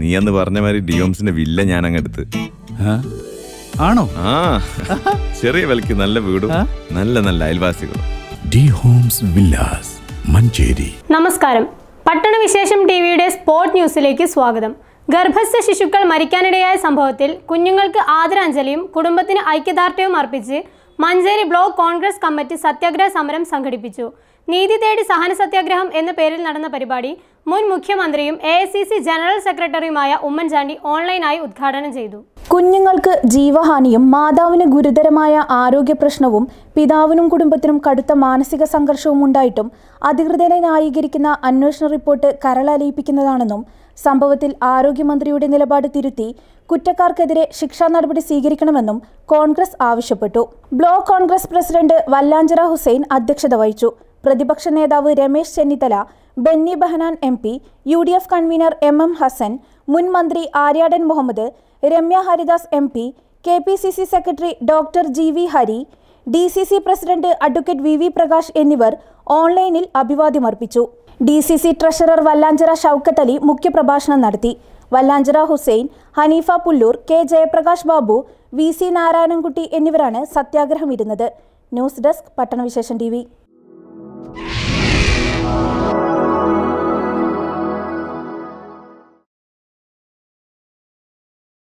നീ അന്ന് പറഞ്ഞ മാതിരി ഡിയോംസിന്റെ വില്ല ഞാൻ അങ്ങ് എടുത്ത് ആ? ആണോ ആ ചെറിയ വിലക്ക് നല്ല വീടും നല്ല നല്ല അയൽവാസികളും ഡി ഹോംസ് വില്ലാസ് മഞ്ചേരി നമസ്കാരം പട്ടണ വിശേഷം ടിവിയുടെ സ്പോർട് ന്യൂസിലേക്ക് സ്വാഗതം ഗർഭസ്ഥ ശിശുക്കൾ മരിക്കാനിടയായ സംഭവത്തിൽ കുഞ്ഞുങ്ങൾക്ക് ആദരാഞ്ജലിയും കുടുംബത്തിന് ഐക്യദാർഢ്യവും അർപ്പിച്ച് മഞ്ചേരി ബ്ലോക്ക് കോൺഗ്രസ് കമ്മിറ്റി സത്യാഗ്രഹ സമരം സംഘടിപ്പിച്ചു നീതി തേടി സഹന സത്യാഗ്രഹം എന്ന പേരിൽ നടന്ന പരിപാടി മുൻ മുഖ്യമന്ത്രിയും എ ജനറൽ സെക്രട്ടറിയുമായ ഉമ്മൻചാണ്ടി ഓൺലൈനായി ഉദ്ഘാടനം ചെയ്തു കുഞ്ഞുങ്ങൾക്ക് ജീവഹാനിയും മാതാവിന് ഗുരുതരമായ ആരോഗ്യ പ്രശ്നവും പിതാവിനും കുടുംബത്തിനും കടുത്ത മാനസിക സംഘർഷവും ഉണ്ടായിട്ടും അധികൃതരെ ന്യായീകരിക്കുന്ന അന്വേഷണ റിപ്പോർട്ട് കരളലിയിപ്പിക്കുന്നതാണെന്നും സംഭവത്തിൽ ആരോഗ്യമന്ത്രിയുടെ നിലപാട് തിരുത്തി കുറ്റക്കാർക്കെതിരെ ശിക്ഷാ നടപടി സ്വീകരിക്കണമെന്നും കോൺഗ്രസ് ആവശ്യപ്പെട്ടു ബ്ലോക്ക് കോൺഗ്രസ് പ്രസിഡന്റ് വല്ലാഞ്ചിറ ഹുസൈൻ അധ്യക്ഷത വഹിച്ചു പ്രതിപക്ഷ നേതാവ് Ramesh Chennithala Benny Behanan M P U D F convener M M Hassan മുൻ മന്ത്രി Aryadan Muhammad Ramya Haridas M P K P C C secretary doctor G V Hari D C C president advocate V V Prakash എന്നിവർ ഓൺലൈനിൽ അഭിവാദ്യമർപ്പിച്ചു D C C treasurer Vallanchira Shaukath Ali മുഖ്യപ്രഭാഷണം നടത്തി Vallanchira Hussain Haneefa Pulloor K Jayaprakash Babu V C Narayanankutty എന്നിവരാണ് സത്യാഗ്രഹം ഇരുന്നത് ന്യൂസ് ഡെസ്ക് പട്ടണവിശേഷം ടി